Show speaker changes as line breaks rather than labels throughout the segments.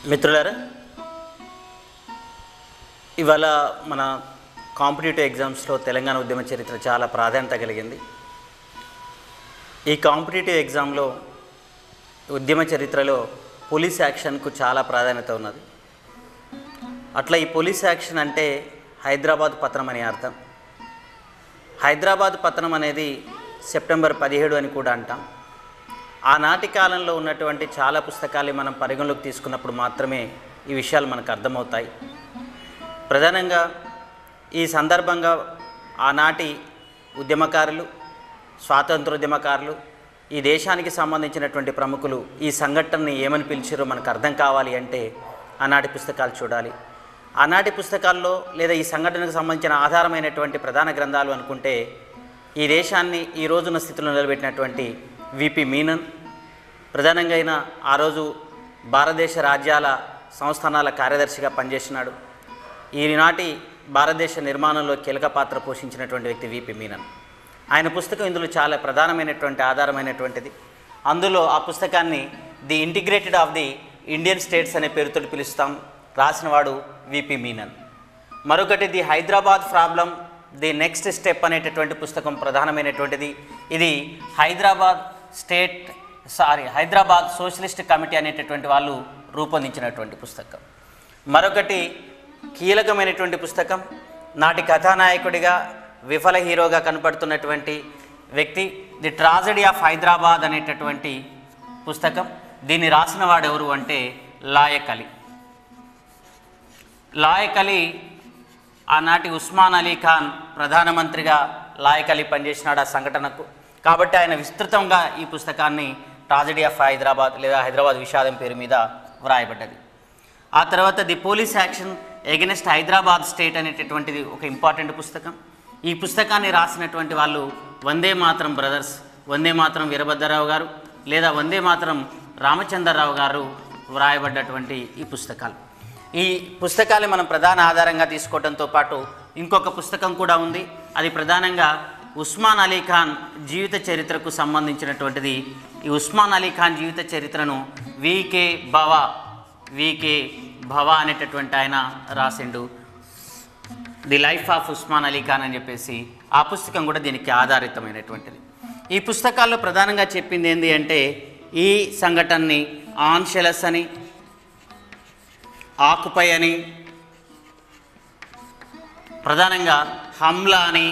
మిత్రులారా ఇవాళ మన కాంపిటేటివ్ ఎగ్జామ్స్లో తెలంగాణ ఉద్యమ చరిత్ర చాలా ప్రాధాన్యత కలిగింది ఈ కాంపిటేటివ్ ఎగ్జామ్లో ఉద్యమ చరిత్రలో పోలీస్ యాక్షన్కు చాలా ప్రాధాన్యత ఉన్నది అట్లా ఈ పోలీస్ యాక్షన్ అంటే హైదరాబాద్ పత్రం అని అర్థం హైదరాబాద్ పత్రం అనేది సెప్టెంబర్ పదిహేడు అని కూడా అంటాం ఆనాటి కాలంలో ఉన్నటువంటి చాలా పుస్తకాలు మనం పరిగణలోకి తీసుకున్నప్పుడు మాత్రమే ఈ విషయాలు మనకు అర్థమవుతాయి ప్రధానంగా ఈ సందర్భంగా ఆనాటి ఉద్యమకారులు స్వాతంత్రోద్యమకారులు ఈ దేశానికి సంబంధించినటువంటి ప్రముఖులు ఈ సంఘటనని ఏమని పిలిచారో మనకు అర్థం కావాలి అంటే ఆనాటి పుస్తకాలు చూడాలి ఆనాటి పుస్తకాల్లో లేదా ఈ సంఘటనకు సంబంధించిన ఆధారమైనటువంటి ప్రధాన గ్రంథాలు అనుకుంటే ఈ దేశాన్ని ఈ రోజున్న స్థితిలో నిలబెట్టినటువంటి విపి మీనన్ ప్రధానంగా అయిన ఆ రోజు భారతదేశ రాజ్యాల సంస్థానాల కార్యదర్శిగా పనిచేసినాడు ఈనాటి భారతదేశ నిర్మాణంలో కీలక పాత్ర పోషించినటువంటి వ్యక్తి విపి మీనన్ ఆయన పుస్తకం ఇందులో చాలా ప్రధానమైనటువంటి ఆధారమైనటువంటిది అందులో ఆ పుస్తకాన్ని the integrated of the Indian states అనే పేరుతో పిలుస్తాం రాసినవాడు విపి మీనన్ మరొకటి the Hyderabad problem the next step అనేటటువంటి పుస్తకం ప్రధానమైనటువంటిది ఇది Hyderabad state sorry Hyderabad socialist committee అనేటటువంటి వాళ్ళు రూపొందించినటువంటి పుస్తకం మరొకటి కీలకమైనటువంటి పుస్తకం నాటి కథానాయకుడిగా విఫల హీరోగా కనపడుతున్నటువంటి వ్యక్తి ది ట్రాజడీ ఆఫ్ హైదరాబాద్ అనేటటువంటి పుస్తకం దీన్ని రాసిన వాడు ఎవరు అంటే లాయక్ అలీ లాయక్ అలీ ఆనాటి ఉస్మాన్ అలీ ఖాన్ ప్రధానమంత్రిగా లాయక్ అలీ పనిచేసినాడు ఆ సంఘటనకు కాబట్టి ఆయన విస్తృతంగా ఈ పుస్తకాన్ని ట్రాజడీ ఆఫ్ హైదరాబాద్ లేదా హైదరాబాద్ విషాదం పేరు మీద వ్రాయబడ్డది ఆ తర్వాత the police action against Hyderabad state అనేటటువంటిది ఒక ఇంపార్టెంట్ పుస్తకం ఈ పుస్తకాన్ని రాసినటువంటి వాళ్ళు వందే మాత్రం బ్రదర్స్ వందే మాత్రం వీరభద్రరావు గారు లేదా వందే మాత్రం రామచంద్రరావు గారు వ్రాయబడ్డటువంటి ఈ పుస్తకాలు ఈ పుస్తకాలు మనం ప్రధాన ఆధారంగా తీసుకోవడంతో పాటు ఇంకొక పుస్తకం కూడా ఉంది అది ప్రధానంగా ఉస్మాన్ అలీ ఖాన్ జీవిత చరిత్రకు సంబంధించినటువంటిది ఈ ఉస్మాన్ అలీ ఖాన్ జీవిత చరిత్రను వికే భవ వికే భవ అనేటటువంటి ఆయన రాసిండు the life of Osman Ali Khan అని చెప్పేసి ఆ పుస్తకం కూడా దీనికి ఆధారితమైనటువంటిది ఈ పుస్తకాల్లో ప్రధానంగా చెప్పింది ఏంటి అంటే ఈ సంఘటనని ఆన్షెలస్ అని ఆకుపై అని ప్రధానంగా హమ్లా అని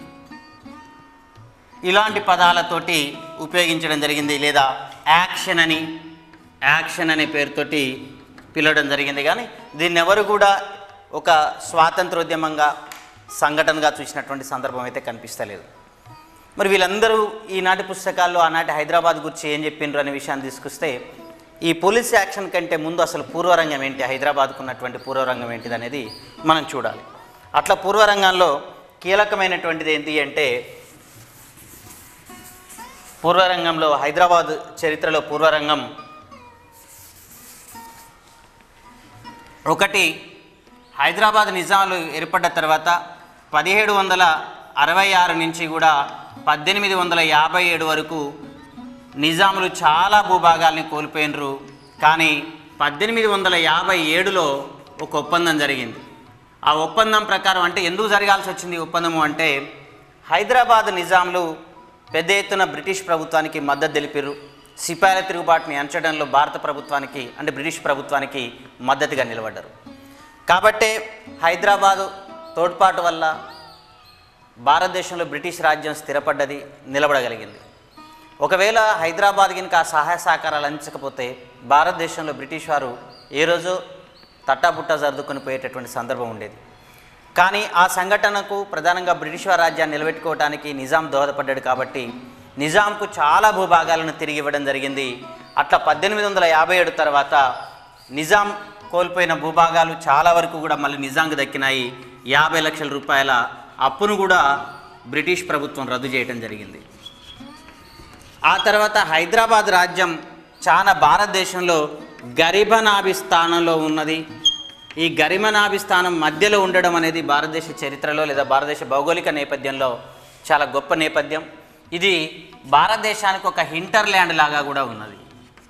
ఇలాంటి పదాలతోటి ఉపయోగించడం జరిగింది లేదా యాక్షన్ అని యాక్షన్ అనే పేరుతోటి పిలవడం జరిగింది కానీ దీన్ని ఎవరు కూడా ఒక స్వాతంత్రోద్యమంగా సంఘటనగా చూసినటువంటి సందర్భం అయితే కనిపిస్తలేదు మరి వీళ్ళందరూ ఈనాటి పుస్తకాల్లో ఆనాటి హైదరాబాద్ గురించి ఏం చెప్పిండ్రు అనే విషయాన్ని తీసుకొస్తే ఈ పోలీస్ యాక్షన్ కంటే ముందు అసలు పూర్వరంగం ఏంటి హైదరాబాద్కు ఉన్నటువంటి పూర్వరంగం ఏంటిది అనేది మనం చూడాలి అట్లా పూర్వరంగంలో కీలకమైనటువంటిది ఏంటి అంటే పూర్వరంగంలో హైదరాబాద్ చరిత్రలో పూర్వరంగం ఒకటి హైదరాబాద్ నిజాములు ఏర్పడ్డ తర్వాత పదిహేడు వందల అరవై ఆరు నుంచి కూడా పద్దెనిమిది వందల యాభై ఏడు వరకు నిజాములు చాలా భూభాగాల్ని కోల్పోయినరు కానీ పద్దెనిమిది వందల యాభై ఏడులో ఒక ఒప్పందం జరిగింది ఆ ఒప్పందం ప్రకారం అంటే ఎందుకు జరగాల్సి వచ్చింది ఈ ఒప్పందము అంటే హైదరాబాద్ నిజాంలు పెద్ద ఎత్తున బ్రిటిష్ ప్రభుత్వానికి మద్దతు తెలిపారు సిపాయిల తిరుగుబాటుని అంచడంలో భారత ప్రభుత్వానికి అంటే బ్రిటిష్ ప్రభుత్వానికి మద్దతుగా నిలబడ్డారు కాబట్టే హైదరాబాదు తోడ్పాటు వల్ల భారతదేశంలో బ్రిటిష్ రాజ్యం స్థిరపడ్డది నిలబడగలిగింది ఒకవేళ హైదరాబాద్ కనుక ఆ సహాయ సహకారాలు అందించకపోతే భారతదేశంలో బ్రిటిష్ వారు ఏ రోజు తట్టాబుట్టా సర్దుకొని పోయేటటువంటి సందర్భం ఉండేది కానీ ఆ సంఘటనకు ప్రధానంగా బ్రిటిష్ వారి రాజ్యాన్ని నిలబెట్టుకోవడానికి నిజాం దోహదపడ్డాడు కాబట్టి నిజాంకు చాలా భూభాగాలను తిరిగి ఇవ్వడం జరిగింది అట్లా పద్దెనిమిది వందల యాభై ఏడు తర్వాత నిజాం కోల్పోయిన భూభాగాలు చాలా వరకు కూడా మళ్ళీ నిజాంకు దక్కినాయి యాభై లక్షల రూపాయల అప్పును కూడా బ్రిటిష్ ప్రభుత్వం రద్దు చేయడం జరిగింది ఆ తర్వాత హైదరాబాద్ రాజ్యం చాలా భారతదేశంలో గరిబనాభి స్థానంలో ఉన్నది ఈ గరిమనాభి స్థానం మధ్యలో ఉండడం అనేది భారతదేశ చరిత్రలో లేదా భారతదేశ భౌగోళిక నేపథ్యంలో చాలా గొప్ప నేపథ్యం ఇది భారతదేశానికి ఒక హింటర్ల్యాండ్ లాగా కూడా ఉన్నది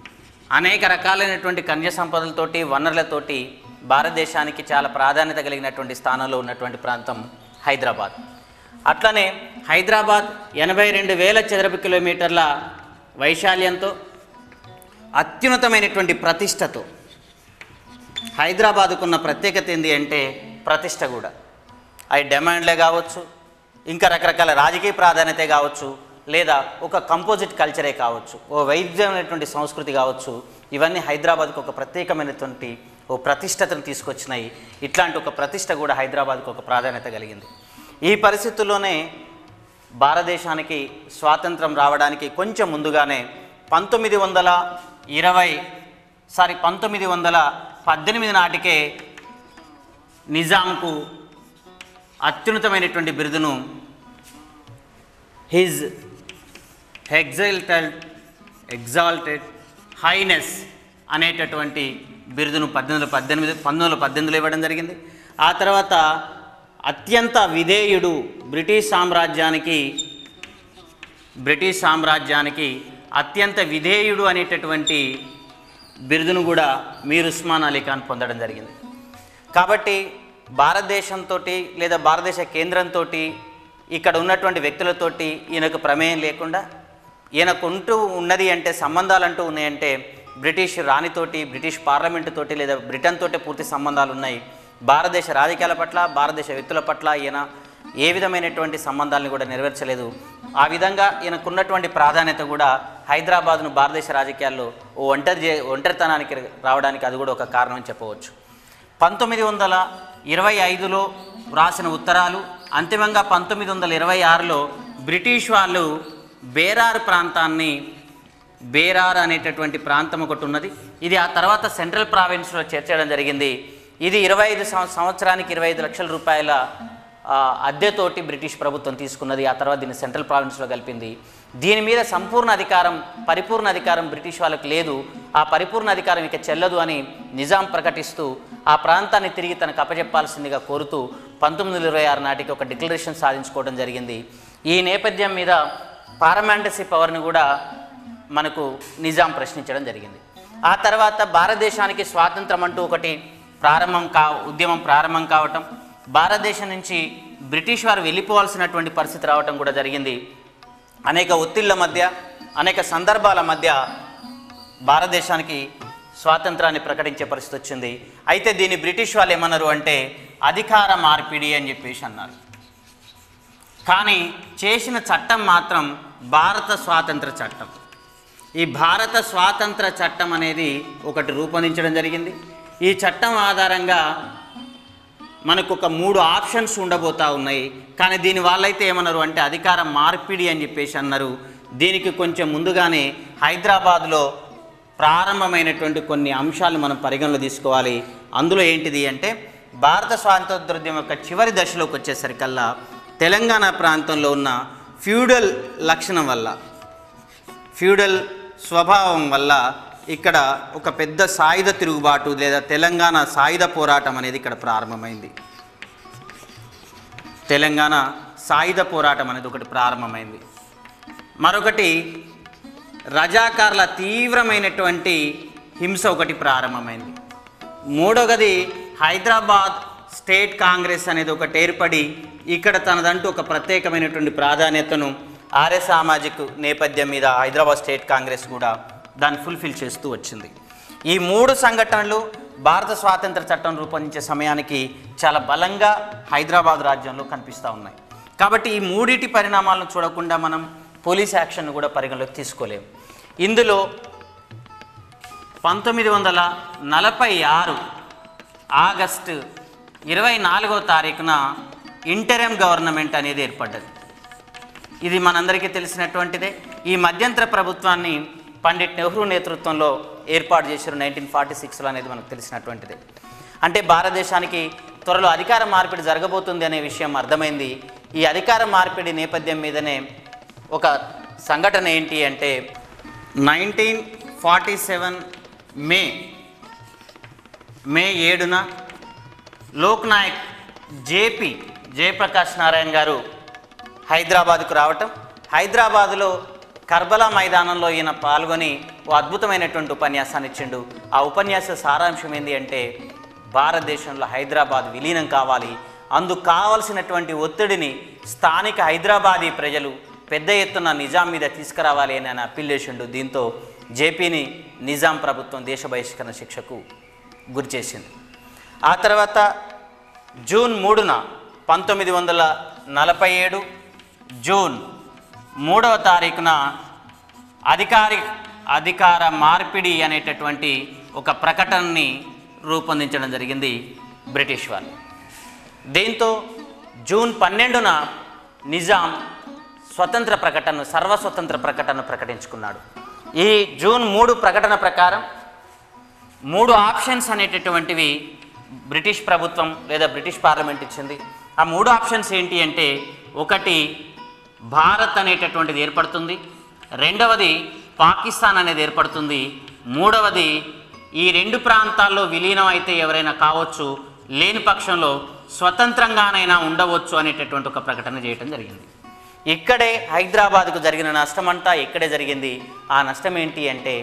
అనేక రకాలైనటువంటి ఖనిజ సంపదలతోటి వనరులతోటి భారతదేశానికి చాలా ప్రాధాన్యత కలిగినటువంటి స్థానంలో ఉన్నటువంటి ప్రాంతం హైదరాబాద్ అట్లనే హైదరాబాద్ ఎనభై రెండు వేల చదరపు కిలోమీటర్ల వైశాల్యంతో అత్యున్నతమైనటువంటి ప్రతిష్టతో హైదరాబాద్కున్న ప్రత్యేకత ఏంటి అంటే ప్రతిష్ట కూడా అవి డిమాండ్లే కావచ్చు ఇంకా రకరకాల రాజకీయ ప్రాధాన్యత కావచ్చు లేదా ఒక కంపోజిట్ కల్చరే కావచ్చు ఓ వైద్యమైనటువంటి సంస్కృతి కావచ్చు ఇవన్నీ హైదరాబాద్కు ఒక ప్రత్యేకమైనటువంటి ఓ ప్రతిష్టతను తీసుకొచ్చినాయి ఇట్లాంటి ఒక ప్రతిష్ట కూడా హైదరాబాద్కు ఒక ప్రాధాన్యత కలిగింది ఈ పరిస్థితుల్లోనే భారతదేశానికి స్వాతంత్రం రావడానికి కొంచెం ముందుగానే పంతొమ్మిది వందల ఇరవై సారీ పంతొమ్మిది వందల పద్దెనిమిది నాటికే నిజాంకు అత్యున్నతమైనటువంటి బిరుదును హిజ్ ఎగ్జల్టెడ్ ఎగ్జాల్టెడ్ హైనెస్ అనేటటువంటి బిరుదును పద్దెనిమిది వందల పద్దెనిమిది పంతొమ్మిది వందల పద్దెనిమిదిలో ఇవ్వడం జరిగింది ఆ తర్వాత అత్యంత విధేయుడు బ్రిటిష్ సామ్రాజ్యానికి బ్రిటిష్ సామ్రాజ్యానికి అత్యంత విధేయుడు అనేటటువంటి బిరుదును కూడా మీర్ ఉస్మాన్ అలీ ఖాన్ పొందడం జరిగింది కాబట్టి భారతదేశంతో లేదా భారతదేశ కేంద్రంతో ఇక్కడ ఉన్నటువంటి వ్యక్తులతోటి ఈయనకు ప్రమేయం లేకుండా ఈయనకుంటూ ఉన్నది అంటే సంబంధాలు అంటూ ఉన్నాయంటే బ్రిటిష్ రాణితోటి బ్రిటిష్ పార్లమెంటు తోటి లేదా బ్రిటన్ తోటి పూర్తి సంబంధాలు ఉన్నాయి భారతదేశ రాజకీయాల పట్ల భారతదేశ వ్యక్తుల పట్ల ఈయన ఏ విధమైనటువంటి సంబంధాలను కూడా నెరవేర్చలేదు ఆ విధంగా ఈయనకున్నటువంటి ప్రాధాన్యత కూడా హైదరాబాద్ను భారతదేశ రాజకీయాల్లో ఓ ఒంటరి చే- ఒంటరితనానికి రావడానికి అది కూడా ఒక కారణం అని చెప్పవచ్చు పంతొమ్మిది వందల ఇరవై ఐదులో రాసిన ఉత్తరాలు అంతిమంగా పంతొమ్మిది వందల ఇరవై ఆరులో బ్రిటిష్ వాళ్ళు బేరార్ ప్రాంతాన్ని బేరార్ అనేటటువంటి ప్రాంతం ఒకటి ఉన్నది ఇది ఆ తర్వాత సెంట్రల్ ప్రావిన్స్లో చేర్చడం జరిగింది ఇది ఇరవై ఐదు సంవత్సరానికి ఇరవై ఐదు లక్షల రూపాయల ఆ, అద్దెతోటి బ్రిటిష్ ప్రభుత్వం తీసుకున్నది ఆ తర్వాత దీన్ని సెంట్రల్ ప్రావిన్స్లో కలిపింది దీని మీద సంపూర్ణ అధికారం పరిపూర్ణ అధికారం బ్రిటిష్ వాళ్ళకి లేదు ఆ పరిపూర్ణ అధికారం ఇక చెల్లదు అని నిజాం ప్రకటిస్తూ ఆ ప్రాంతాన్ని తిరిగి తనకు అప్పజెప్పాల్సిందిగా కోరుతూ పంతొమ్మిది వందల ఇరవై ఆరు నాటికి ఒక డిక్లరేషన్ సాధించుకోవడం జరిగింది ఈ నేపథ్యం మీద పార్లమెంటసీ పవర్ని కూడా మనకు నిజాం ప్రశ్నించడం జరిగింది ఆ తర్వాత భారతదేశానికి స్వాతంత్రం అంటూ ఒకటి ప్రారంభం కా ఉద్యమం ప్రారంభం కావటం భారతదేశం నుంచి బ్రిటిష్ వారు వెళ్ళిపోవాల్సినటువంటి పరిస్థితి రావటం కూడా జరిగింది అనేక ఒత్తిళ్ల మధ్య అనేక సందర్భాల మధ్య భారతదేశానికి స్వాతంత్రాన్ని ప్రకటించే పరిస్థితి వచ్చింది అయితే దీన్ని బ్రిటిష్ వాళ్ళు ఏమన్నారు అంటే అధికార మార్పిడి అని చెప్పేసి అన్నారు కానీ చేసిన చట్టం మాత్రం భారత స్వాతంత్ర చట్టం ఈ భారత స్వాతంత్ర చట్టం అనేది ఒకటి రూపొందించడం జరిగింది ఈ చట్టం ఆధారంగా మనకు ఒక మూడు ఆప్షన్స్ ఉండబోతా ఉన్నాయి కానీ దీని వాళ్ళైతే ఏమన్నారు అంటే అధికార మార్పిడి అని చెప్పేసి అన్నారు దీనికి కొంచెం ముందుగానే హైదరాబాద్లో ప్రారంభమైనటువంటి కొన్ని అంశాలు మనం పరిగణలో తీసుకోవాలి అందులో ఏంటిది అంటే భారత స్వాతంత్రోద్యమం యొక్క చివరి దశలోకి వచ్చేసరికల్లా తెలంగాణ ప్రాంతంలో ఉన్న ఫ్యూడల్ లక్షణం వల్ల ఫ్యూడల్ స్వభావం వల్ల ఇక్కడ ఒక పెద్ద సాయుధ తిరుగుబాటు లేదా తెలంగాణ సాయుధ పోరాటం అనేది ఇక్కడ ప్రారంభమైంది తెలంగాణ సాయుధ పోరాటం అనేది ఒకటి ప్రారంభమైంది మరొకటి రజాకార్ల తీవ్రమైనటువంటి హింస ఒకటి ప్రారంభమైంది మూడవది హైదరాబాద్ స్టేట్ కాంగ్రెస్ అనేది ఒకటి ఏర్పడి ఇక్కడ తనదంటూ ఒక ప్రత్యేకమైనటువంటి ప్రాధాన్యతను ఆర్య సామాజిక నేపథ్యం మీద హైదరాబాద్ స్టేట్ కాంగ్రెస్ కూడా దాన్ని ఫుల్ఫిల్ చేస్తూ వచ్చింది ఈ మూడు సంఘటనలు భారత స్వాతంత్ర చట్టం రూపొందించే సమయానికి చాలా బలంగా హైదరాబాద్ రాజ్యంలో కనిపిస్తూ ఉన్నాయి కాబట్టి ఈ మూడిటి పరిణామాలను చూడకుండా మనం పోలీస్ యాక్షన్ కూడా పరిగణలోకి తీసుకోలేము ఇందులో పంతొమ్మిది వందల నలభై ఆరు ఆగస్టు ఇరవై నాలుగో తారీఖున ఇంటరం గవర్నమెంట్ అనేది ఏర్పడ్డది ఇది మనందరికీ తెలిసినటువంటిదే ఈ మధ్యంతర ప్రభుత్వాన్ని పండిట్ నెహ్రూ నేతృత్వంలో ఏర్పాటు చేశారు నైన్టీన్ ఫార్టీ సిక్స్లో అనేది మనకు తెలిసినటువంటిదే అంటే భారతదేశానికి త్వరలో అధికార మార్పిడి జరగబోతుంది అనే విషయం అర్థమైంది ఈ అధికార మార్పిడి నేపథ్యం మీదనే ఒక సంఘటన ఏంటి అంటే nineteen forty seven May May ఏడున లోక్ నాయక్ జేపీ జయప్రకాష్ నారాయణ గారు హైదరాబాద్కు రావటం హైదరాబాదులో కర్బలా మైదానంలో ఈయన పాల్గొని ఓ అద్భుతమైనటువంటి ఉపన్యాసాన్ని ఇచ్చిండు ఆ ఉపన్యాస సారాంశం ఏంటి అంటే భారతదేశంలో హైదరాబాద్ విలీనం కావాలి అందుకు కావలసినటువంటి ఒత్తిడిని స్థానిక హైదరాబాదీ ప్రజలు పెద్ద ఎత్తున నిజాం మీద తీసుకురావాలి అని ఆయన అప్పీల్ చేసిండు దీంతో జేపీని నిజాం ప్రభుత్వం దేశ బహిష్కరణ శిక్షకు గురి చేసింది ఆ తర్వాత జూన్ మూడున పంతొమ్మిది వందల నలభై ఏడు జూన్ మూడవ తారీఖున అధికారి అధికార మార్పిడి అనేటటువంటి ఒక ప్రకటనని రూపొందించడం జరిగింది బ్రిటిష్ వాళ్ళు దీంతో జూన్ పన్నెండున నిజాం స్వతంత్ర ప్రకటన సర్వస్వతంత్ర ప్రకటన ప్రకటించుకున్నాడు ఈ జూన్ మూడు ప్రకటన ప్రకారం మూడు ఆప్షన్స్ అనేటటువంటివి బ్రిటిష్ ప్రభుత్వం లేదా బ్రిటిష్ పార్లమెంట్ ఇచ్చింది ఆ మూడు ఆప్షన్స్ ఏంటి అంటే ఒకటి భారత్ అనేటటువంటిది ఏర్పడుతుంది రెండవది పాకిస్తాన్ అనేది ఏర్పడుతుంది మూడవది ఈ రెండు ప్రాంతాల్లో విలీనం అయితే ఎవరైనా కావచ్చు లేని పక్షంలో స్వతంత్రంగానైనా ఉండవచ్చు అనేటటువంటి ఒక ప్రకటన చేయటం జరిగింది ఇక్కడే హైదరాబాద్కు జరిగిన నష్టం అంతా ఇక్కడే జరిగింది ఆ నష్టం ఏంటి అంటే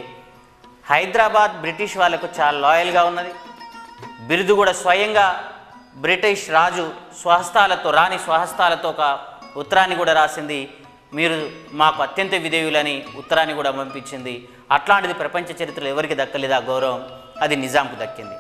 హైదరాబాద్ బ్రిటిష్ వాళ్ళకు చాలా లాయల్గా ఉన్నది బిరుదు కూడా స్వయంగా బ్రిటిష్ రాజు స్వహస్తాలతో రాణి స్వహస్తాలతో ఒక ఉత్తరాన్ని కూడా రాసింది మీరు మాకు అత్యంత విధేయులని ఉత్తరాన్ని కూడా పంపించింది అట్లాంటిది ప్రపంచ చరిత్రలో ఎవరికి దక్కలేదు ఆ గౌరవం అది నిజాంకు దక్కింది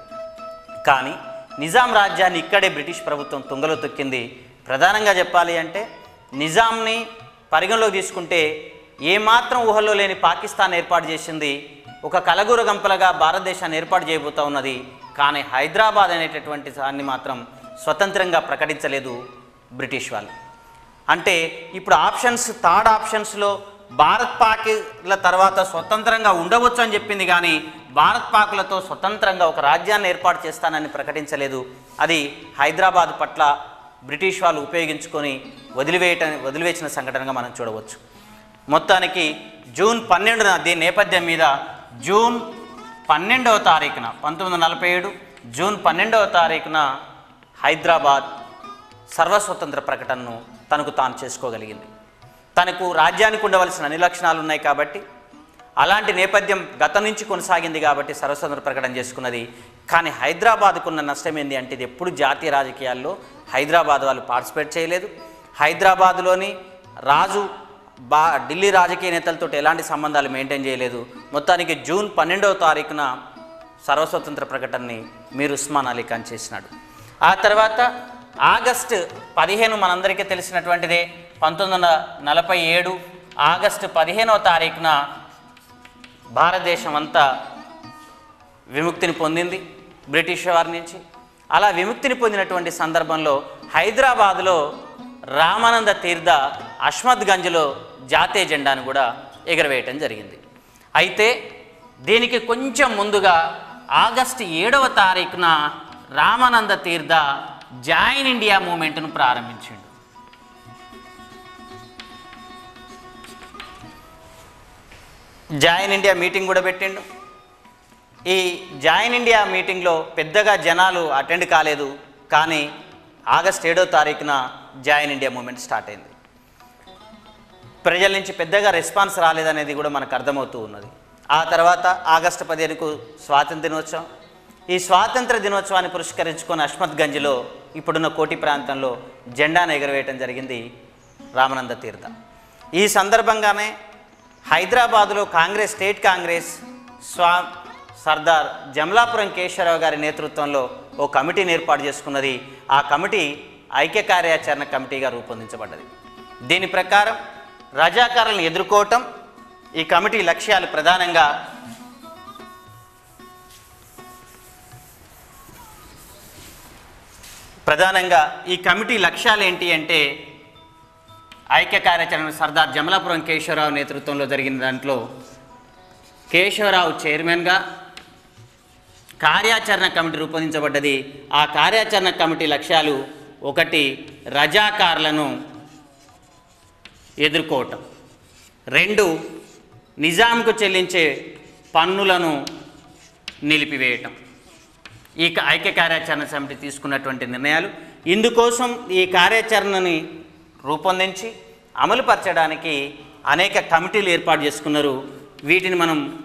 కానీ నిజాం రాజ్యాన్ని ఇక్కడే బ్రిటిష్ ప్రభుత్వం తుంగలో తొక్కింది ప్రధానంగా చెప్పాలి అంటే నిజాంని పరిగణలోకి తీసుకుంటే ఏమాత్రం ఊహల్లో లేని పాకిస్తాన్ ఏర్పాటు చేసింది ఒక కలగూర గంపలుగా భారతదేశాన్ని ఏర్పాటు చేయబోతా ఉన్నది కానీ హైదరాబాద్ అనేటటువంటి దాన్ని మాత్రం స్వతంత్రంగా ప్రకటించలేదు బ్రిటిష్ వాళ్ళు అంటే ఇప్పుడు ఆప్షన్స్ థర్డ్ ఆప్షన్స్లో భారత్ పాకుల తర్వాత స్వతంత్రంగా ఉండవచ్చు అని చెప్పింది కానీ భారత్ పాకులతో స్వతంత్రంగా ఒక రాజ్యాన్ని ఏర్పాటు చేస్తానని ప్రకటించలేదు అది హైదరాబాద్ పట్ల బ్రిటిష్ వాళ్ళు ఉపయోగించుకొని వదిలివేయట వదిలివేసిన సంఘటనగా మనం చూడవచ్చు మొత్తానికి జూన్ పన్నెండున దీని నేపథ్యం మీద జూన్ పన్నెండవ తారీఖున పంతొమ్మిది వందల నలభై ఏడు జూన్ పన్నెండవ తారీఖున హైదరాబాద్ సర్వస్వతంత్ర ప్రకటనను తనకు తాను చేసుకోగలిగింది తనకు రాజ్యానికి ఉండవలసిన అన్ని లక్షణాలు ఉన్నాయి కాబట్టి అలాంటి నేపథ్యం గతం నుంచి కొనసాగింది కాబట్టి సర్వస్వతంత్ర ప్రకటన చేసుకున్నది కానీ హైదరాబాద్కున్న నష్టం ఏంది అంటే ఇది ఎప్పుడు జాతీయ రాజకీయాల్లో హైదరాబాద్ వాళ్ళు పార్టిసిపేట్ చేయలేదు హైదరాబాద్లోని రాజు బా ఢిల్లీ రాజకీయ నేతలతో ఎలాంటి సంబంధాలు మెయింటైన్ చేయలేదు మొత్తానికి జూన్ పన్నెండవ తారీఖున సర్వస్వతంత్ర ప్రకటనని మీరు ఉస్మాన్ అలీ ఖాన్ చేసినాడు ఆ తర్వాత ఆగస్టు పదిహేను మనందరికీ తెలిసినటువంటిదే పంతొమ్మిది వందల నలభై ఏడు ఆగస్టు పదిహేనవ తారీఖున భారతదేశం అంతా విముక్తిని పొందింది బ్రిటిష్ వారి నుంచి అలా విముక్తిని పొందినటువంటి సందర్భంలో హైదరాబాదులో రామానంద తీర్థ అష్మద్గంజ్లో జాతీయ జెండాను కూడా ఎగరవేయటం జరిగింది అయితే దీనికి కొంచెం ముందుగా ఆగస్టు ఏడవ తారీఖున రామానంద తీర్థ జాయిన్ ఇండియా మూమెంట్ను ప్రారంభించిండు జాయిన్ ఇండియా మీటింగ్ కూడా పెట్టిండు ఈ జాయిన్ ఇండియా మీటింగ్లో పెద్దగా జనాలు అటెండ్ కాలేదు కానీ ఆగస్ట్ ఏడో తారీఖున జాయిన్ ఇండియా మూమెంట్ స్టార్ట్ అయింది ప్రజల నుంచి పెద్దగా రెస్పాన్స్ రాలేదనేది కూడా మనకు అర్థమవుతూ ఉన్నది ఆ తర్వాత ఆగస్టు పదిహేనుకు స్వాతంత్ర దినోత్సవం ఈ స్వాతంత్ర దినోత్సవాన్ని పురస్కరించుకొని అష్మత్గంజ్లో ఇప్పుడున్న కోటి ప్రాంతంలో జెండాను ఎగరవేయటం జరిగింది రామానంద తీర్థ ఈ సందర్భంగానే హైదరాబాదులో కాంగ్రెస్ స్టేట్ కాంగ్రెస్ స్వా సర్దార్ జమలాపురం కేశవరావు గారి నేతృత్వంలో ఓ కమిటీని ఏర్పాటు చేసుకున్నది ఆ కమిటీ ఐక్య కార్యాచరణ కమిటీగా రూపొందించబడ్డది దీని ప్రకారం రజాకారులను ఎదుర్కోవటం ఈ కమిటీ లక్ష్యాలు ప్రధానంగా ప్రధానంగా ఈ కమిటీ లక్ష్యాలు ఏంటి అంటే ఐక్య కార్యాచరణ సర్దార్ జమలాపురం కేశవరావు నేతృత్వంలో జరిగిన దాంట్లో కేశవరావు చైర్మన్గా కార్యాచరణ కమిటీ రూపొందించబడ్డది ఆ కార్యాచరణ కమిటీ లక్ష్యాలు ఒకటి రజాకారులను ఎదుర్కోవటం రెండు నిజాంకు చెల్లించే పన్నులను నిలిపివేయటం ఈ క- ఐక్య కార్యాచరణ సమితి తీసుకున్నటువంటి నిర్ణయాలు ఇందుకోసం ఈ కార్యాచరణని రూపొందించి అమలుపరచడానికి అనేక కమిటీలు ఏర్పాటు చేసుకున్నారు వీటిని మనం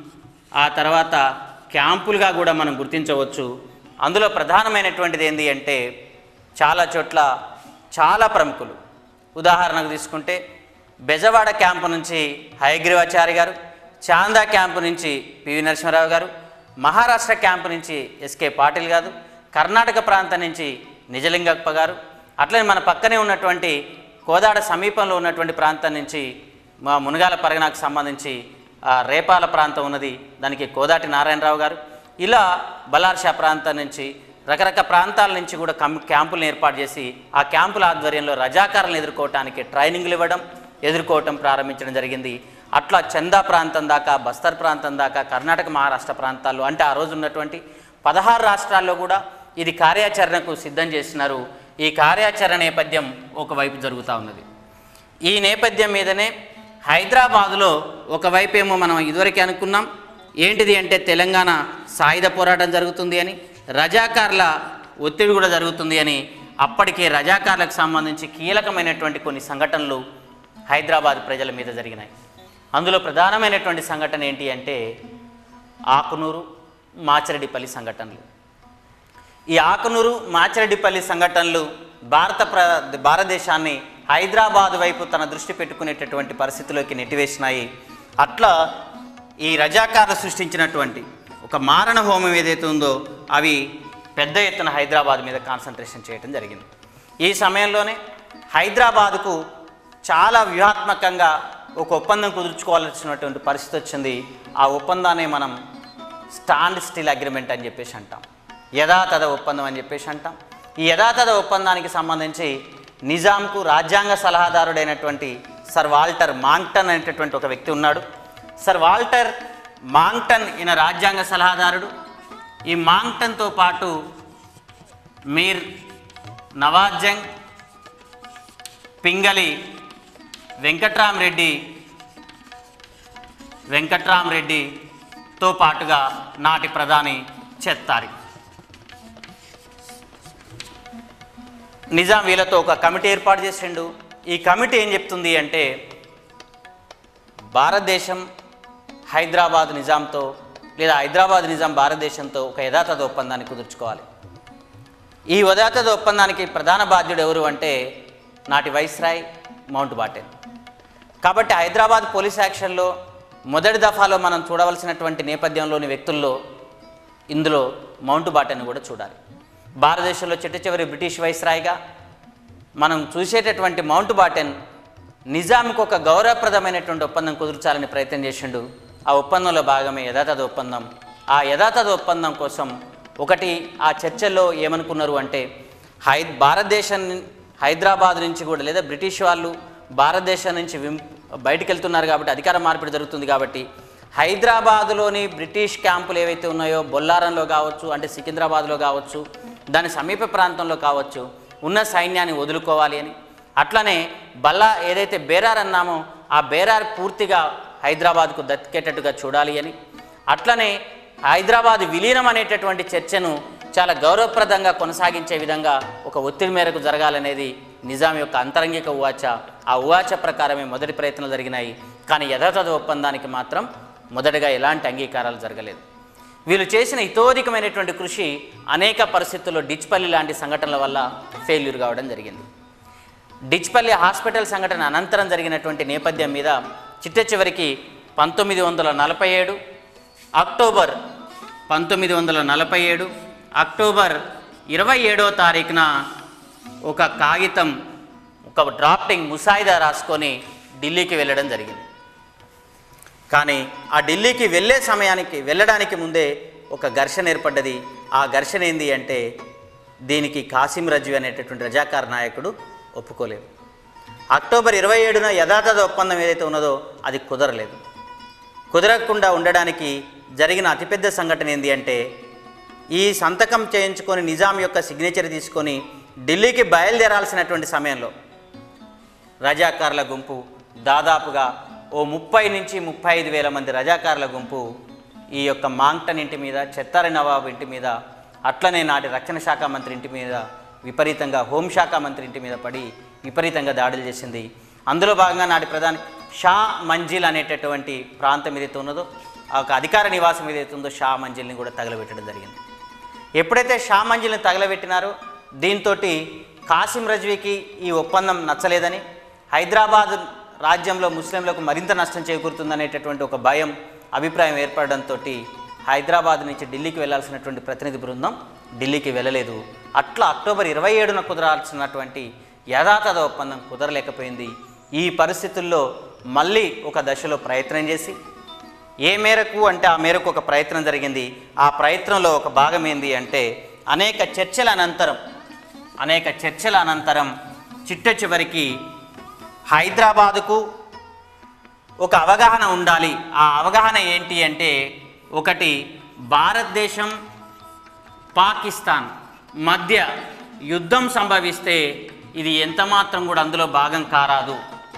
ఆ తర్వాత క్యాంపులుగా కూడా మనం గుర్తించవచ్చు అందులో ప్రధానమైనటువంటిది ఏంటి అంటే చాలా చోట్ల చాలా ప్రముఖులు ఉదాహరణకు తీసుకుంటే బెజవాడ క్యాంపు నుంచి హయగ్రీవాచారి గారు చాందా క్యాంపు నుంచి పివి నరసింహారావు గారు మహారాష్ట్ర క్యాంపు నుంచి ఎస్కే పాటిల్ గారు కర్ణాటక ప్రాంతం నుంచి నిజలింగప్ప గారు అట్లనే మన పక్కనే ఉన్నటువంటి కోదాడ సమీపంలో ఉన్నటువంటి ప్రాంతం నుంచి మా మునగాల పరిగణకు సంబంధించి ఆ రేపాల ప్రాంతం ఉన్నది దానికి కోదాటి నారాయణరావు గారు ఇలా బలార్షా ప్రాంతం నుంచి రకరకాల ప్రాంతాల నుంచి కూడా కం క్యాంపులను ఏర్పాటు చేసి ఆ క్యాంపుల ఆధ్వర్యంలో రజాకారులను ఎదుర్కోవటానికి ట్రైనింగ్లు ఇవ్వడం ఎదుర్కోవటం ప్రారంభించడం జరిగింది అట్లా చందా ప్రాంతం దాకా బస్తర్ ప్రాంతం దాకా కర్ణాటక మహారాష్ట్ర ప్రాంతాల్లో అంటే ఆ రోజు ఉన్నటువంటి పదహారు రాష్ట్రాల్లో కూడా ఇది కార్యాచరణకు సిద్ధం చేస్తున్నారు ఈ కార్యాచరణ నేపథ్యం ఒకవైపు జరుగుతూ ఉన్నది ఈ నేపథ్యం మీదనే హైదరాబాదులో ఒకవైపు ఏమో మనం ఇదివరకే అనుకున్నాం ఏంటిది అంటే తెలంగాణ సాయుధ పోరాటం జరుగుతుంది అని రజాకార్ల ఒత్తిడి కూడా జరుగుతుంది అని అప్పటికే రజాకార్లకు సంబంధించి కీలకమైనటువంటి కొన్ని సంఘటనలు హైదరాబాద్ ప్రజల మీద జరిగినాయి అందులో ప్రధానమైనటువంటి సంఘటన ఏంటి అంటే ఆకునూరు మాచిరెడ్డిపల్లి సంఘటనలు ఈ ఆకునూరు మాచిరెడ్డిపల్లి సంఘటనలు భారత ప్ర భారతదేశాన్ని హైదరాబాద్ వైపు తన దృష్టి పెట్టుకునేటటువంటి పరిస్థితిలోకి నెట్టివేసినాయి అట్లా ఈ రజాకారులు సృష్టించినటువంటి ఒక మారణ హోమం ఏదైతే ఉందో అవి పెద్ద ఎత్తున హైదరాబాద్ మీద కాన్సన్ట్రేషన్ చేయడం జరిగింది ఈ సమయంలోనే హైదరాబాదుకు చాలా వ్యూహాత్మకంగా ఒక ఒప్పందం కుదుర్చుకోవాల్సినటువంటి పరిస్థితి వచ్చింది ఆ ఒప్పందాన్ని మనం స్టాండ్ స్టిల్ అగ్రిమెంట్ అని చెప్పేసి అంటాం యథాతథ ఒప్పందం అని చెప్పేసి అంటాం ఈ యథాతథ ఒప్పందానికి సంబంధించి నిజాంకు రాజ్యాంగ సలహాదారుడైనటువంటి సర్ వాల్టర్ మాంగ్టన్ అనేటటువంటి ఒక వ్యక్తి ఉన్నాడు సర్ వాల్టర్ మాంగ్టన్ ఈయన రాజ్యాంగ సలహాదారుడు ఈ మాంగ్టన్తో పాటు మీర్ నవాజంగ్ పింగళి వెంకట్రామరెడ్డి వెంకట్రామరెడ్డితో పాటుగా నాటి ప్రధాని చెత్తారి నిజాం వీళ్ళతో ఒక కమిటీ ఏర్పాటు చేసిండు ఈ కమిటీ ఏం చెప్తుంది అంటే భారతదేశం హైదరాబాద్ నిజాంతో లేదా హైదరాబాద్ నిజాం భారతదేశంతో ఒక యథాతథ ఒప్పందాన్ని కుదుర్చుకోవాలి ఈ యథాతథ ఒప్పందానికి ప్రధాన బాధ్యుడు ఎవరు అంటే నాటి వైస్రాయ్ మౌంట్ బాటెన్ కాబట్టి హైదరాబాద్ పోలీస్ యాక్షన్లో మొదటి దఫాలో మనం చూడవలసినటువంటి నేపథ్యంలోని వ్యక్తుల్లో ఇందులో మౌంట్ బాటెన్ కూడా చూడాలి భారతదేశంలో చిట్ట చివరి బ్రిటిష్ వైస్రాయ్గా మనం చూసేటటువంటి మౌంట్ బాటెన్ నిజాంకు ఒక గౌరవప్రదమైనటువంటి ఒప్పందం కుదుర్చాలని ప్రయత్నం చేసిండు ఆ ఒప్పందంలో భాగమే యథాతథ ఒప్పందం ఆ యథాతథ ఒప్పందం కోసం ఒకటి ఆ చర్చల్లో ఏమనుకున్నారు అంటే హై భారతదేశం హైదరాబాద్ నుంచి కూడా లేదా బ్రిటిష్ వాళ్ళు భారతదేశం నుంచి విం బయటికి వెళ్తున్నారు కాబట్టి అధికార మార్పిడి జరుగుతుంది కాబట్టి హైదరాబాదులోని బ్రిటిష్ క్యాంపులు ఏవైతే ఉన్నాయో బొల్లారంలో కావచ్చు అంటే సికింద్రాబాద్లో కావచ్చు దాని సమీప ప్రాంతంలో కావచ్చు ఉన్న సైన్యాన్ని వదులుకోవాలి అని అట్లనే బల్లా ఏదైతే బేరార్ అన్నామో ఆ బేరార్ పూర్తిగా హైదరాబాద్కు దక్కేటట్టుగా చూడాలి అని అట్లనే హైదరాబాద్ విలీనం అనేటటువంటి చర్చను చాలా గౌరవప్రదంగా కొనసాగించే విధంగా ఒక ఒత్తిడి మేరకు జరగాలనేది నిజాం యొక్క అంతరంగిక ఉవాచ ఆ ఉవాచ ప్రకారమే మొదటి ప్రయత్నాలు జరిగినాయి కానీ యథాతథ ఒప్పందానికి మాత్రం మొదటగా ఎలాంటి అంగీకారాలు జరగలేదు వీళ్ళు చేసిన ఇతోధికమైనటువంటి కృషి అనేక పరిస్థితుల్లో డిచ్పల్లి లాంటి సంఘటనల వల్ల ఫెయిల్యూర్ కావడం జరిగింది డిచ్పల్లి హాస్పిటల్ సంఘటన అనంతరం జరిగినటువంటి నేపథ్యం మీద చిట్ట చివరికి పంతొమ్మిది వందల నలభై ఏడు అక్టోబర్ పంతొమ్మిది వందల నలభై ఏడు అక్టోబర్ ఇరవై ఏడో తారీఖున ఒక కాగితం ఒక డ్రాఫ్టింగ్ ముసాయిదా రాసుకొని ఢిల్లీకి వెళ్ళడం జరిగింది కానీ ఆ ఢిల్లీకి వెళ్ళే సమయానికి వెళ్ళడానికి ముందే ఒక ఘర్షణ ఏర్పడ్డది ఆ ఘర్షణ ఏంది అంటే దీనికి కాసిం రజ్వి అనేటటువంటి రజాకార్ నాయకుడు ఒప్పుకోలేదు అక్టోబర్ ఇరవై ఏడున యథాతథ ఒప్పందం ఏదైతే ఉన్నదో అది కుదరలేదు కుదరకుండా ఉండడానికి జరిగిన అతిపెద్ద సంఘటన ఏంది అంటే ఈ సంతకం చేయించుకొని నిజాం యొక్క సిగ్నేచర్ తీసుకొని ఢిల్లీకి బయలుదేరాల్సినటువంటి సమయంలో రజాకారుల గుంపు దాదాపుగా ఓ ముప్పై నుంచి ముప్పై ఐదు వేల మంది రజాకారుల గుంపు ఈ యొక్క మాంగ్టన్ ఇంటి మీద చెత్తారి నవాబు ఇంటి మీద అట్లనే నాటి రక్షణ శాఖ మంత్రి ఇంటి మీద విపరీతంగా హోంశాఖ మంత్రి ఇంటి మీద పడి విపరీతంగా దాడులు చేసింది అందులో భాగంగా నాటి ప్రధాని షా మంజిల్ అనేటటువంటి ప్రాంతం ఏదైతే ఉన్నదో ఆ ఒక అధికార నివాసం ఏదైతే ఉందో షా మంజిల్ని కూడా తగలబెట్టడం జరిగింది ఎప్పుడైతే షా మంజిల్ని తగలబెట్టినారో దీంతో కాసిం రజ్వీకి ఈ ఒప్పందం నచ్చలేదని హైదరాబాద్ రాజ్యంలో ముస్లింలకు మరింత నష్టం చేకూరుతుందనేటటువంటి ఒక భయం అభిప్రాయం ఏర్పడడంతో హైదరాబాద్ నుంచి ఢిల్లీకి వెళ్ళాల్సినటువంటి ప్రతినిధి బృందం ఢిల్లీకి వెళ్ళలేదు అట్లా అక్టోబర్ ఇరవై ఏడున కుదరాల్సినటువంటి యథాతథ ఒప్పందం కుదరలేకపోయింది ఈ పరిస్థితుల్లో మళ్ళీ ఒక దశలో ప్రయత్నం చేసి ఏ మేరకు అంటే ఆ మేరకు ఒక ప్రయత్నం జరిగింది ఆ ప్రయత్నంలో ఒక భాగం ఏంది అంటే అనేక చర్చల అనంతరం అనేక చర్చల అనంతరం చిట్ట చివరికి హైదరాబాదుకు ఒక అవగాహన ఉండాలి ఆ అవగాహన ఏంటి అంటే ఒకటి భారతదేశం పాకిస్తాన్ మధ్య యుద్ధం సంభవిస్తే ఇది ఎంత మాత్రం కూడా అందులో భాగం కారాదు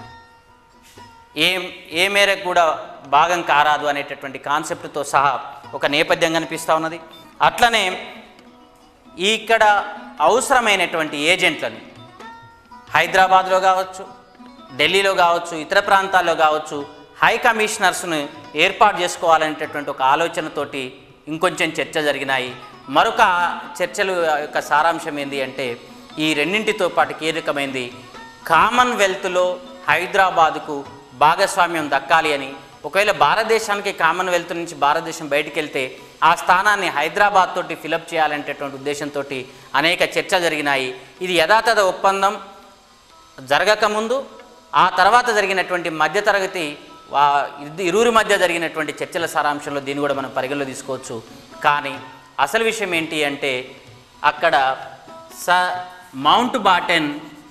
ఏ ఏ మేరకు కూడా భాగం కారాదు అనేటటువంటి కాన్సెప్ట్తో సహా ఒక నేపథ్యం కనిపిస్తూ ఉన్నది అట్లనే ఇక్కడ అవసరమైనటువంటి ఏజెంట్లను హైదరాబాద్లో కావచ్చు ఢిల్లీలో కావచ్చు ఇతర ప్రాంతాల్లో కావచ్చు హై కమిషనర్స్ను ఏర్పాటు చేసుకోవాలనేటటువంటి ఒక ఆలోచనతోటి ఇంకొంచెం చర్చ జరిగినాయి మరొక చర్చలు యొక్క సారాంశం ఏంటి అంటే ఈ రెండింటితో పాటు కీలకమైంది కామన్వెల్త్లో హైదరాబాదుకు భాగస్వామ్యం దక్కాలి అని ఒకవేళ భారతదేశానికి కామన్వెల్త్ నుంచి భారతదేశం బయటికి వెళ్తే ఆ స్థానాన్ని హైదరాబాద్ తోటి ఫిలప్ చేయాలనేటటువంటి ఉద్దేశంతో అనేక చర్చలు జరిగినాయి ఇది యథాతథ ఒప్పందం జరగకముందు ఆ తర్వాత జరిగినటువంటి మధ్యతరగతి వా- ఇద్ద- ఇరువురి మధ్య జరిగినటువంటి చర్చల సారాంశంలో దీన్ని కూడా మనం పరిగణలో తీసుకోవచ్చు కానీ అసలు విషయం ఏంటి అంటే అక్కడ స మౌంట్ బాటెన్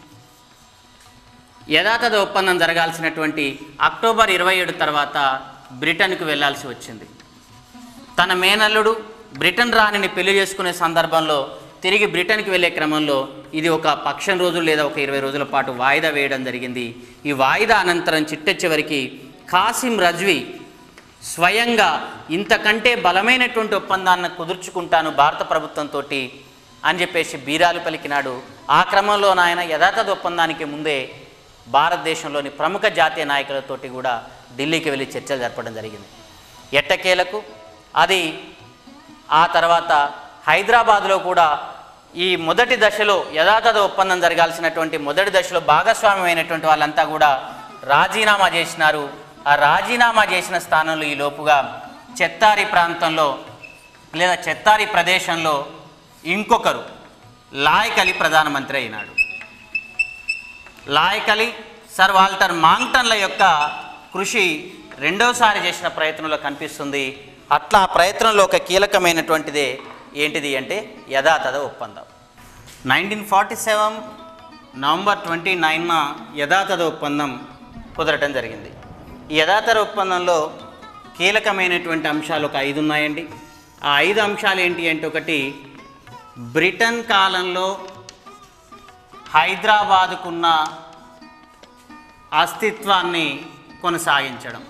యథాతథ ఒప్పందం జరగాల్సినటువంటి అక్టోబర్ ఇరవై ఏడు తర్వాత బ్రిటన్కు వెళ్ళాల్సి వచ్చింది తన మేనల్లుడు బ్రిటన్ రాణిని పెళ్లి చేసుకునే సందర్భంలో తిరిగి బ్రిటన్కి వెళ్ళే క్రమంలో ఇది ఒక పక్షం రోజులు లేదా ఒక ఇరవై రోజుల పాటు వాయిదా వేయడం జరిగింది ఈ వాయిదా అనంతరం చిట్ట చివరికి కాసిం రజ్వీ స్వయంగా ఇంతకంటే బలమైనటువంటి ఒప్పందాన్ని కుదుర్చుకుంటాను భారత ప్రభుత్వంతో అని చెప్పేసి బీరాలు పలికినాడు ఆ క్రమంలో నాయన యథాతథ ఒప్పందానికి ముందే భారతదేశంలోని ప్రముఖ జాతీయ నాయకులతోటి కూడా ఢిల్లీకి వెళ్ళి చర్చలు జరపడం జరిగింది ఎట్టకేలకు అది ఆ తర్వాత హైదరాబాద్లో కూడా ఈ మొదటి దశలో యథాతథ ఒప్పందం జరగాల్సినటువంటి మొదటి దశలో భాగస్వామ్యమైనటువంటి వాళ్ళంతా కూడా రాజీనామా చేసినారు ఆ రాజీనామా చేసిన స్థానంలో ఈ లోపుగా చెత్తారి ప్రాంతంలో లేదా చెత్తారి ప్రదేశంలో ఇంకొకరు లాయక్ అలీ ప్రధానమంత్రి అయినాడు లాయక్ అలీ సర్ వాల్టర్ మాంగ్టన్ల యొక్క కృషి రెండోసారి చేసిన ప్రయత్నంలో కనిపిస్తుంది అట్లా ఆ ప్రయత్నంలో ఒక కీలకమైనటువంటిదే ఏంటిది అంటే యథాతథ ఒప్పందం nineteen forty seven November twenty నైన్న యథాతథ ఒప్పందం కుదరటం జరిగింది ఈ యథాతథ ఒప్పందంలో కీలకమైనటువంటి అంశాలు ఒక ఐదు ఉన్నాయండి ఆ ఐదు అంశాలు ఏంటి అంటే ఒకటి బ్రిటన్ కాలంలో హైదరాబాదుకున్న అస్తిత్వాన్ని కొనసాగించడం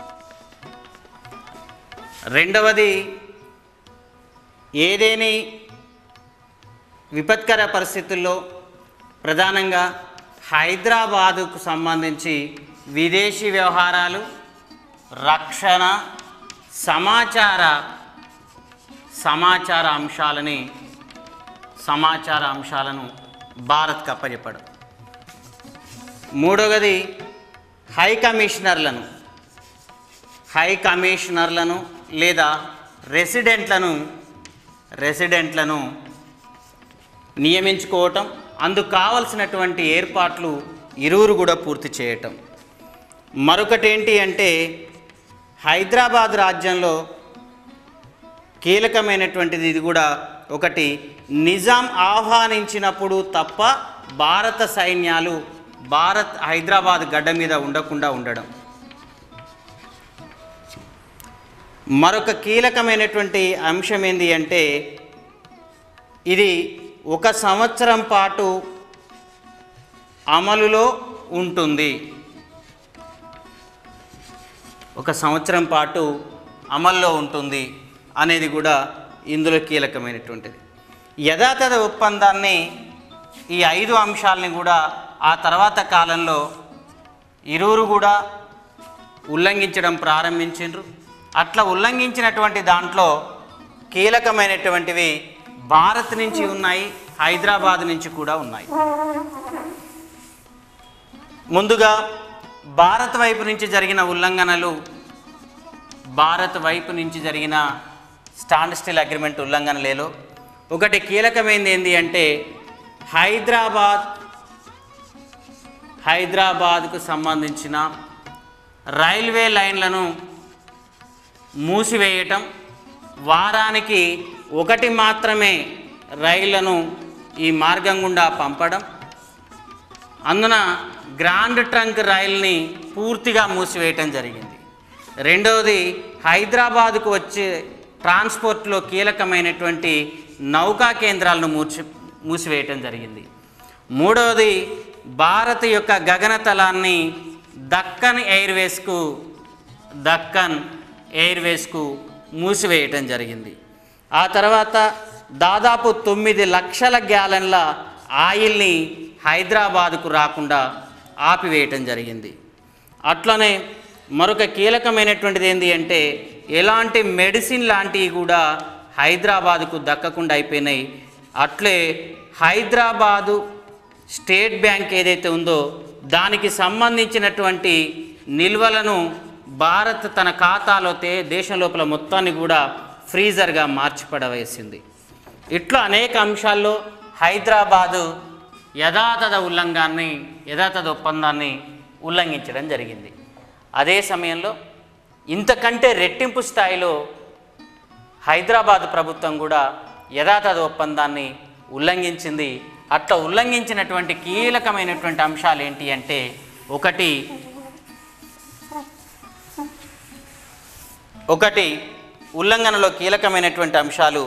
రెండవది ఏదేని విపత్కర పరిస్థితుల్లో ప్రధానంగా హైదరాబాదుకు సంబంధించి విదేశీ వ్యవహారాలు రక్షణ సమాచార సమాచార అంశాలని సమాచార అంశాలను భారత్కి అప్పచెప్పడం మూడవది హై కమిషనర్లను హై కమిషనర్లను లేదా రెసిడెంట్లను రెసిడెంట్లను నియమించుకోవటం అందుకు కావలసినటువంటి ఏర్పాట్లు ఇరువురు కూడా పూర్తి చేయటం మరొకటి ఏంటి అంటే హైదరాబాద్ రాజ్యంలో కీలకమైనటువంటిది ఇది కూడా ఒకటి నిజాం ఆహ్వానించినప్పుడు తప్ప భారత సైన్యాలు భారత్ హైదరాబాద్ గడ్డ మీద ఉండకుండా ఉండడం మరొక కీలకమైనటువంటి అంశం ఏంది అంటే ఇది ఒక సంవత్సరం పాటు అమలులో ఉంటుంది ఒక సంవత్సరం పాటు అమల్లో ఉంటుంది అనేది కూడా ఇందులో కీలకమైనటువంటిది యథాతథ ఒప్పందాన్ని ఈ ఐదు అంశాలని కూడా ఆ తర్వాత కాలంలో ఇరువురు కూడా ఉల్లంఘించడం ప్రారంభించిండ్రు అట్లా ఉల్లంఘించినటువంటి దాంట్లో కీలకమైనటువంటివి భారత్ నుంచి ఉన్నాయి హైదరాబాద్ నుంచి కూడా ఉన్నాయి ముందుగా భారత్ వైపు నుంచి జరిగిన ఉల్లంఘనలు భారత్ వైపు నుంచి జరిగిన స్టాండ్ స్టిల్ అగ్రిమెంట్ ఉల్లంఘనలేలో ఒకటి కీలకమైనది ఏంటి అంటే హైదరాబాద్ హైదరాబాద్కు సంబంధించిన రైల్వే లైన్లను మూసివేయటం వారానికి ఒకటి మాత్రమే రైళ్లను ఈ మార్గం గుండా పంపడం అందున గ్రాండ్ ట్రంక్ రైల్ని పూర్తిగా మూసివేయటం జరిగింది రెండవది హైదరాబాదుకు వచ్చే ట్రాన్స్పోర్ట్లో కీలకమైనటువంటి నౌకా కేంద్రాలను మూర్చి మూసివేయటం జరిగింది మూడవది భారత్ యొక్క గగనతలాన్ని దక్కన్ ఎయిర్వేస్కు దక్కన్ ఎయిర్వేస్కు మూసివేయటం జరిగింది ఆ తర్వాత దాదాపు తొమ్మిది లక్షల గ్యాలన్ల ఆయిల్ని హైదరాబాదుకు రాకుండా ఆపివేయటం జరిగింది అట్లనే మరొక కీలకమైనటువంటిది ఏంటి అంటే ఎలాంటి మెడిసిన్ లాంటివి కూడా హైదరాబాదుకు దక్కకుండా అయిపోయినాయి అట్లే హైదరాబాదు స్టేట్ బ్యాంక్ ఏదైతే ఉందో దానికి సంబంధించినటువంటి నిల్వలను భారత్ తన ఖాతాలో తే దేశం లోపల మొత్తాన్ని కూడా ఫ్రీజర్గా మార్చిపడవేసింది ఇట్లా అనేక అంశాల్లో హైదరాబాదు యథాతథ ఉల్లంఘాన్ని యథాతథ ఒప్పందాన్ని ఉల్లంఘించడం జరిగింది అదే సమయంలో ఇంతకంటే రెట్టింపు స్థాయిలో హైదరాబాద్ ప్రభుత్వం కూడా యథాతథ ఒప్పందాన్ని ఉల్లంఘించింది అట్లా ఉల్లంఘించినటువంటి కీలకమైనటువంటి అంశాలు ఏంటి అంటే ఒకటి ఒకటి ఉల్లంఘనలో కీలకమైనటువంటి అంశాలు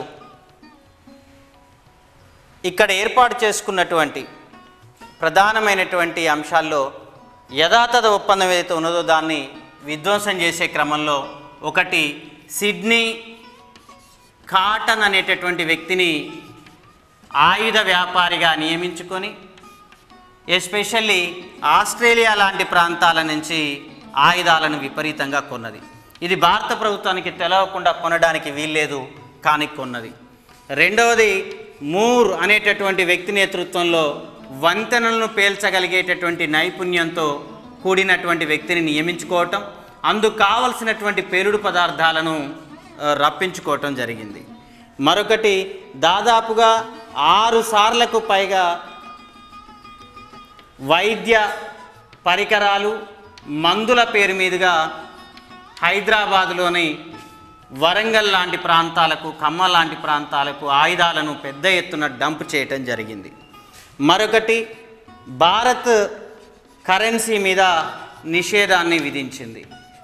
ఇక్కడ ఏర్పాటు చేసుకున్నటువంటి ప్రధానమైనటువంటి అంశాల్లో యథాతథ ఒప్పందం ఏదైతే ఉన్నదో దాన్ని విధ్వంసం చేసే క్రమంలో ఒకటి సిడ్నీ కాటన్ అనేటటువంటి వ్యక్తిని ఆయుధ వ్యాపారిగా నియమించుకొని ఎస్పెషల్లీ ఆస్ట్రేలియా లాంటి ప్రాంతాల నుంచి ఆయుధాలను విపరీతంగా కొన్నది ఇది భారత ప్రభుత్వానికి తెలవకుండా కొనడానికి వీల్లేదు కానీ కొన్నది రెండవది మూర్ అనేటటువంటి వ్యక్తి నేతృత్వంలో వంతెనలను పేల్చగలిగేటటువంటి నైపుణ్యంతో కూడినటువంటి వ్యక్తిని నియమించుకోవటం అందుకు కావలసినటువంటి పేలుడు పదార్థాలను ఆ, రప్పించుకోవటం జరిగింది మరొకటి దాదాపుగా ఆరు సార్లకు పైగా వైద్య పరికరాలు మందుల పేరు మీదుగా హైదరాబాదులోని వరంగల్ లాంటి ప్రాంతాలకు ఖమ్మ లాంటి ప్రాంతాలకు ఆయుధాలను పెద్ద ఎత్తున డంప్ చేయటం జరిగింది మరొకటి భారత్ కరెన్సీ మీద నిషేధాన్ని విధించింది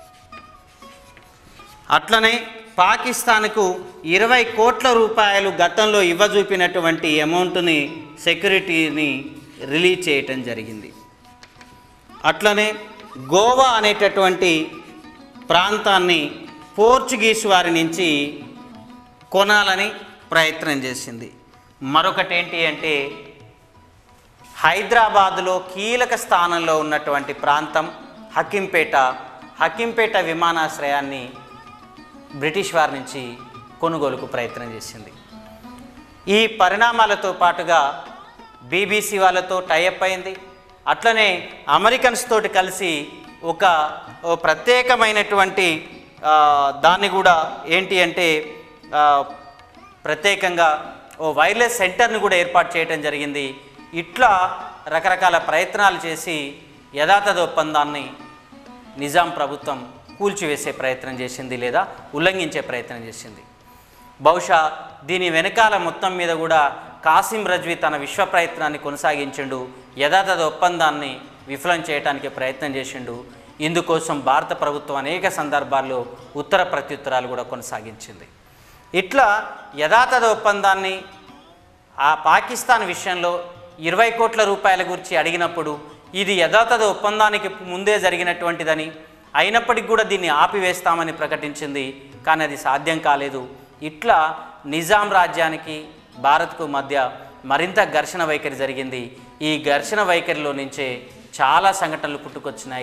అట్లనే పాకిస్తాన్కు ఇరవై కోట్ల రూపాయలు గతంలో ఇవ్వజూపినటువంటి అమౌంట్ని సెక్యూరిటీని రిలీజ్ చేయటం జరిగింది అట్లనే గోవా అనేటటువంటి ప్రాంతాన్ని పోర్చుగీస్ వారి నుంచి కొనాలని ప్రయత్నం చేసింది మరొకటి ఏంటి అంటే హైదరాబాదులో కీలక స్థానంలో ఉన్నటువంటి ప్రాంతం హకింపేట హకింపేట విమానాశ్రయాన్ని బ్రిటిష్ వారి నుంచి కొనుగోలుకు ప్రయత్నం చేసింది ఈ పరిణామాలతో పాటుగా బీబీసీ వాళ్ళతో టైఅప్ అయింది అట్లనే అమెరికన్స్ తోటి కలిసి ఒక ఓ ప్రత్యేకమైనటువంటి ఆ, దాన్ని కూడా ఏంటి అంటే ఆ, ప్రత్యేకంగా ఓ వైర్లెస్ సెంటర్ని కూడా ఏర్పాటు చేయడం జరిగింది ఇట్లా రకరకాల ప్రయత్నాలు చేసి యథాతథ ఒప్పందాన్ని నిజాం ప్రభుత్వం కూల్చివేసే ప్రయత్నం చేసింది లేదా ఉల్లంఘించే ప్రయత్నం చేసింది బహుశా దీని వెనకాల మొత్తం మీద కూడా కాసిం రజ్వీ తన విశ్వ ప్రయత్నాన్ని కొనసాగించిండు యథాతథ ఒప్పందాన్ని విఫలం చేయడానికి ప్రయత్నం చేసిండు ఇందుకోసం భారత ప్రభుత్వం అనేక సందర్భాల్లో ఉత్తర ప్రత్యుత్తరాలు కూడా కొనసాగించింది ఇట్లా యథాతథ ఒప్పందాన్ని ఆ పాకిస్తాన్ విషయంలో ఇరవై కోట్ల రూపాయల గురించి అడిగినప్పుడు ఇది యథాతథ ఒప్పందానికి ముందే జరిగినటువంటిదని అయినప్పటికీ కూడా దీన్ని ఆపివేస్తామని ప్రకటించింది కానీ అది సాధ్యం కాలేదు ఇట్లా నిజాం రాజ్యానికి భారత్కు మధ్య మరింత ఘర్షణ వైఖరి జరిగింది ఈ ఘర్షణ వైఖరిలో నుంచే చాలా సంఘటనలు పుట్టుకొచ్చినాయి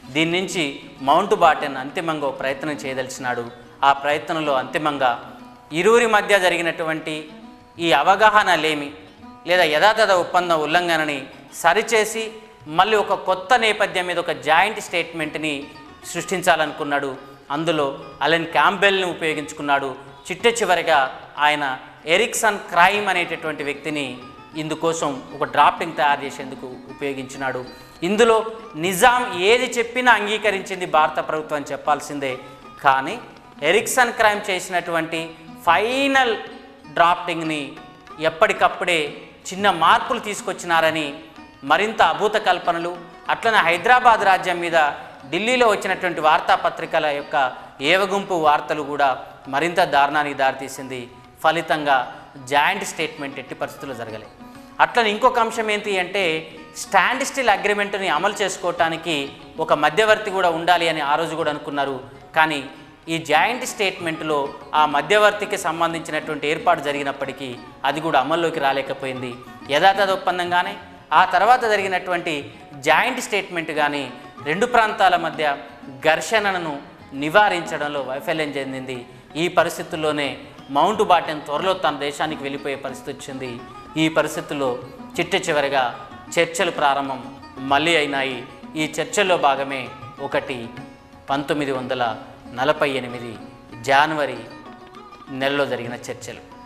దీని నుంచి మౌంట్ బాటన్ అంతిమంగా ఓ ప్రయత్నం చేయదలిచినాడు ఆ ప్రయత్నంలో అంతిమంగా ఇరువురి మధ్య జరిగినటువంటి ఈ అవగాహన లేమి లేదా యథాతథ ఒప్పంద ఉల్లంఘనని సరిచేసి మళ్ళీ ఒక కొత్త నేపథ్యం మీద ఒక జాయింట్ స్టేట్మెంట్ని సృష్టించాలనుకున్నాడు అందులో అలెన్ క్యాంబెల్ని ఉపయోగించుకున్నాడు చిట్ట చివరిగా ఆయన ఎరిక్సన్ క్రైమ్ అనేటటువంటి వ్యక్తిని ఇందుకోసం ఒక డ్రాఫ్టింగ్ తయారు చేసేందుకు ఉపయోగించినాడు ఇందులో నిజాం ఏది చెప్పినా అంగీకరించింది భారత ప్రభుత్వం అని చెప్పాల్సిందే కానీ ఎరిక్సన్ క్రైమ్ చేసినటువంటి ఫైనల్ డ్రాఫ్టింగ్ని ఎప్పటికప్పుడే చిన్న మార్పులు తీసుకొచ్చినారని మరింత అభూత కల్పనలు అట్లనే హైదరాబాద్ రాజ్యం మీద ఢిల్లీలో వచ్చినటువంటి వార్తాపత్రికల యొక్క ఏవగుంపు వార్తలు కూడా మరింత దారుణానికి దారితీసింది ఫలితంగా జాయింట్ స్టేట్మెంట్ ఎట్టి పరిస్థితుల్లో జరగలేదు అట్లనే ఇంకొక అంశం ఏంటి అంటే స్టాండ్ స్టిల్ అగ్రిమెంట్ని అమలు చేసుకోవటానికి ఒక మధ్యవర్తి కూడా ఉండాలి అని ఆ రోజు కూడా అనుకున్నారు కానీ ఈ జాయింట్ స్టేట్మెంట్లో ఆ మధ్యవర్తికి సంబంధించినటువంటి ఏర్పాటు జరిగినప్పటికీ అది కూడా అమల్లోకి రాలేకపోయింది యథాతథ ఒప్పందంగానే ఆ తర్వాత జరిగినటువంటి జాయింట్ స్టేట్మెంట్ కానీ రెండు ప్రాంతాల మధ్య ఘర్షణను నివారించడంలో వైఫల్యం చెందింది ఈ పరిస్థితుల్లోనే మౌంట్ బాటన్ త్వరలో తన దేశానికి వెళ్ళిపోయే పరిస్థితి వచ్చింది ఈ పరిస్థితుల్లో చిట్ట చివరిగా చర్చలు ప్రారంభం మళ్ళీ అయినాయి ఈ చర్చల్లో భాగమే ఒకటి పంతొమ్మిది వందల నలభై ఎనిమిది జనవరి నెలలో జరిగిన చర్చలు